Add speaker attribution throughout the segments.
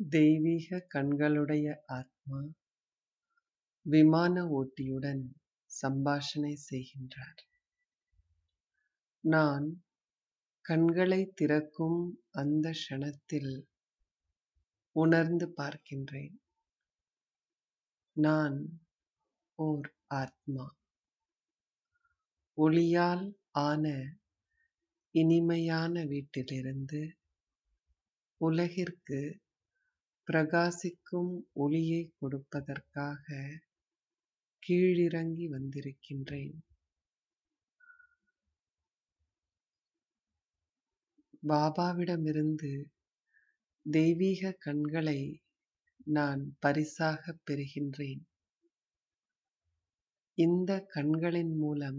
Speaker 1: தெய்வீக கண்களுடைய ஆத்மா விமான ஓட்டியுடன் சம்பாஷணை செய்கின்றார் நான் கண்களைத் திறக்கும் அந்த க்ஷணத்தில் உணர்ந்து பார்க்கின்றேன் நான் ஓர் ஆத்மா ஒளியால் ஆன இனிமையான வீட்டிலிருந்து உலகிற்கு பிரகாசிக்கும் ஒளியைக் கொடுப்பதற்காக கீழிறங்கி வந்திருக்கின்றேன் பாபாவிடமிருந்து தெய்வீக கண்களை நான் பரிசாகப் பெறுகின்றேன் இந்த கண்களின் மூலம்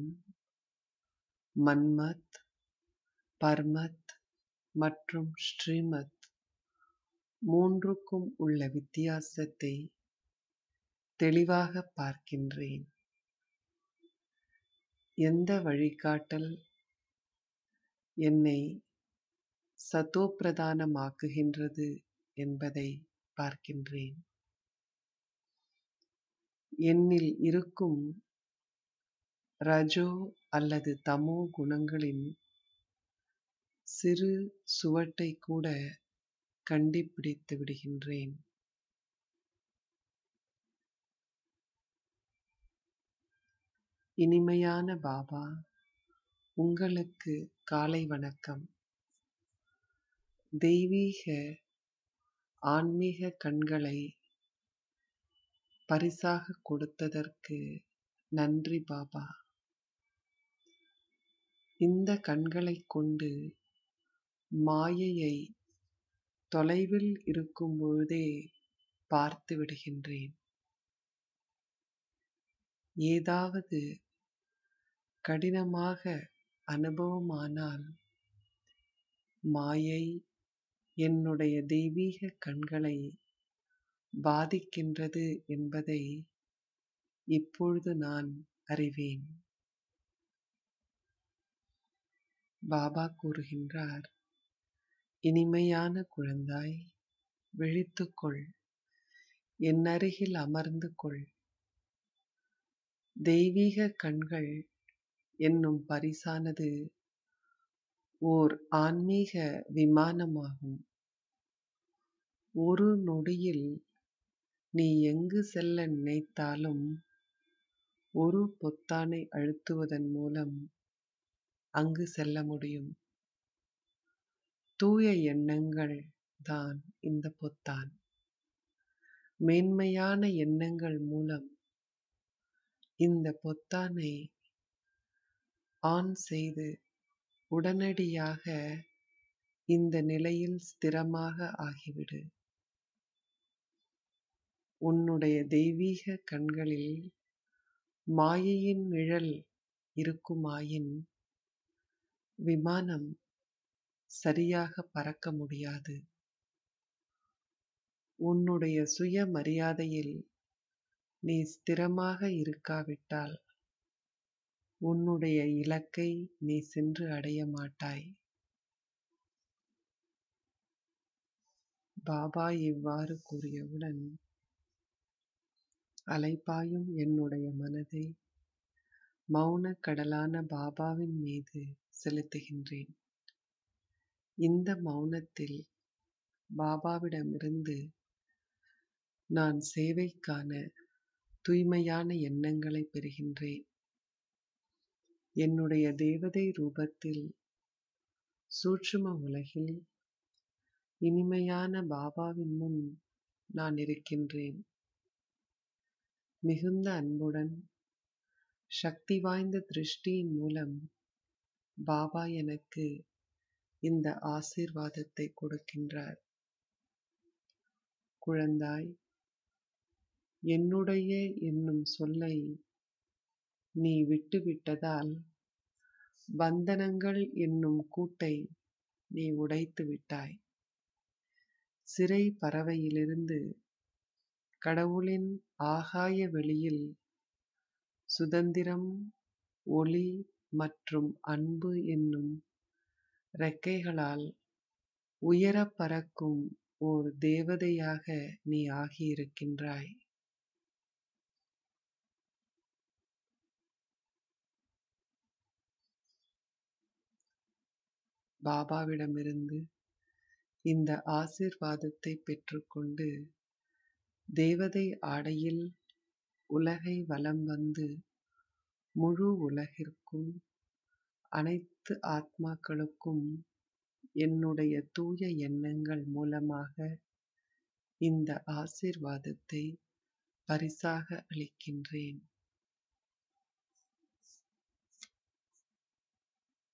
Speaker 1: மன்மத் பர்மத் மற்றும் ஸ்ரீமத் மூன்றுக்கும் உள்ள வித்தியாசத்தை தெளிவாக பார்க்கின்றேன் எந்த வழிகாட்டல் என்னை சதோப்பிரதானமாக்குகின்றது என்பதை பார்க்கின்றேன் என்னில் இருக்கும் ரஜோ அல்லது தமோ குணங்களின் சிறு சுவட்டை கூட கண்டிப்பிடித்து விடுகின்றேன் இனிமையான பாபா உங்களுக்கு காலை வணக்கம் தெய்வீக ஆன்மீக கண்களை பரிசாக கொடுத்ததற்கு நன்றி பாபா இந்த கண்களைக் கொண்டு மாயையை தொலைவில் இருக்கும் பொழுதே பார்த்து விடுகின்றேன் ஏதாவது கடினமாக அனுபவமானால் மாயை என்னுடைய தெய்வீக கண்களை பாதிக்கின்றது என்பதை இப்பொழுது நான் அறிவேன் பாபா கூறுகின்றார் இனிமையான குழந்தாய் விழித்துக்கொள் என் அருகில் அமர்ந்து கொள் தெய்வீக கண்கள் என்னும் பரிசானது ஓர் ஆன்மீக விமானமாகும் ஒரு நொடியில் நீ எங்கு செல்ல நினைத்தாலும் ஒரு பொத்தானை அழுத்துவதன் மூலம் அங்கு செல்ல முடியும் தூய எண்ணங்கள் தான் இந்த பொத்தான் மேன்மையான எண்ணங்கள் மூலம் இந்த பொத்தானை ஆன் செய்து உடனடியாக இந்த நிலையில் ஸ்திரமாக ஆகிவிடு உன்னுடைய தெய்வீக கண்களில் மாயையின் நிழல் இருக்குமாயின் விமானம் சரியாக பறக்க முடியாது உன்னுடைய சுய மரியாதையில் நீ ஸ்திரமாக இருக்காவிட்டால் உன்னுடைய இலக்கை நீ சென்று அடைய மாட்டாய் பாபா இவ்வாறு கூறியவுடன் அலைப்பாயும் என்னுடைய மனதை மௌன கடலான பாபாவின் மீது செலுத்துகின்றேன் இந்த மௌனத்தில் பாபாவிடமிருந்து நான் சேவைக்கான தூய்மையான எண்ணங்களை பெறுகின்றேன் என்னுடைய தேவதை ரூபத்தில் சூட்சும உலகில் இனிமையான பாபாவின் முன் நான் இருக்கின்றேன் மிகுந்த அன்புடன் சக்தி வாய்ந்த திருஷ்டியின் மூலம் பாபா எனக்கு இந்த ஆசீர்வாதத்தை கொடுக்கின்றார் குழந்தாய் என்னுடைய என்னும் சொல்லை நீ விட்டுவிட்டதால் பந்தனங்கள் என்னும் கூட்டை நீ உடைத்து விட்டாய் சிறை பறவையிலிருந்து கடவுளின் ஆகாய வெளியில் சுதந்திரம் ஒளி மற்றும் அன்பு என்னும் இறக்கைகளால் உயர பறக்கும் ஓர் தேவதையாக நீ ஆகியிருக்கின்றாய் பாபாவிடமிருந்து இந்த ஆசிர்வாதத்தை பெற்றுக்கொண்டு தேவதை ஆடையில் உலகை வலம் வந்து முழு உலகிற்கும் அனைத்து ஆத்மாக்களுக்கும் என்னுடைய தூய எண்ணங்கள் மூலமாக இந்த ஆசிர்வாதத்தை பரிசாக அளிக்கின்றேன்